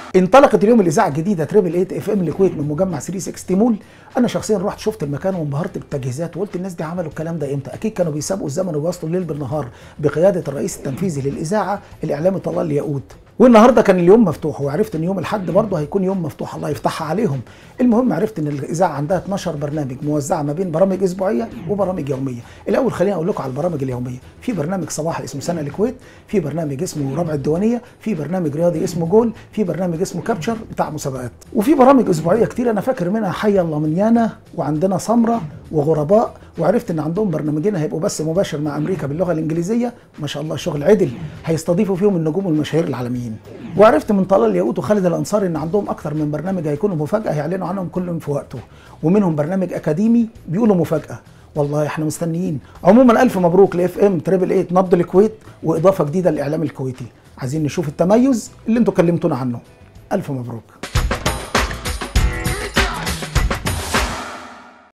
انطلقت اليوم الاذاعه الجديده تريبل 8 اف ام الكويت من مجمع 360 مول انا شخصيا رحت شفت المكان وانبهرت بالتجهيزات وقلت الناس دي عملوا الكلام ده امتى اكيد كانوا بيسابقوا الزمن وبيواصلوا الليل بالنهار بقياده الرئيس التنفيذي للاذاعه الاعلامي طلال الياقوت والنهارده كان اليوم مفتوح وعرفت ان يوم الاحد برضه هيكون يوم مفتوح الله يفتحها عليهم المهم عرفت ان الاذاعه عندها 12 برنامج موزعه ما بين برامج اسبوعيه وبرامج يوميه الاول خليني اقول لكم على البرامج اليوميه في برنامج صباح اسمه سنه الكويت في برنامج اسمه ربع الديوانيه في برنامج رياضي اسمه جول في برنامج اسمه كابتشر بتاع مسابقات وفي برامج اسبوعيه كتير انا فاكر منها حي الله منيانا وعندنا سمره وغرباء وعرفت ان عندهم برنامجين هيبقوا بس مباشر مع امريكا باللغه الانجليزيه ما شاء الله شغل عدل هيستضيفوا فيهم النجوم المشاهير العالميين وعرفت من طلال الياقوت وخالد الانصاري ان عندهم اكتر من برنامج هيكونوا مفاجاه هيعلنوا عنهم كلهم في وقته ومنهم برنامج اكاديمي بيقولوا مفاجاه والله احنا مستنيين عموما الف مبروك لاف ام تريبل 8 نبض الكويت واضافه جديده للاعلام الكويتي عايزين نشوف التميز اللي انتوا كلمتونا عنه الف مبروك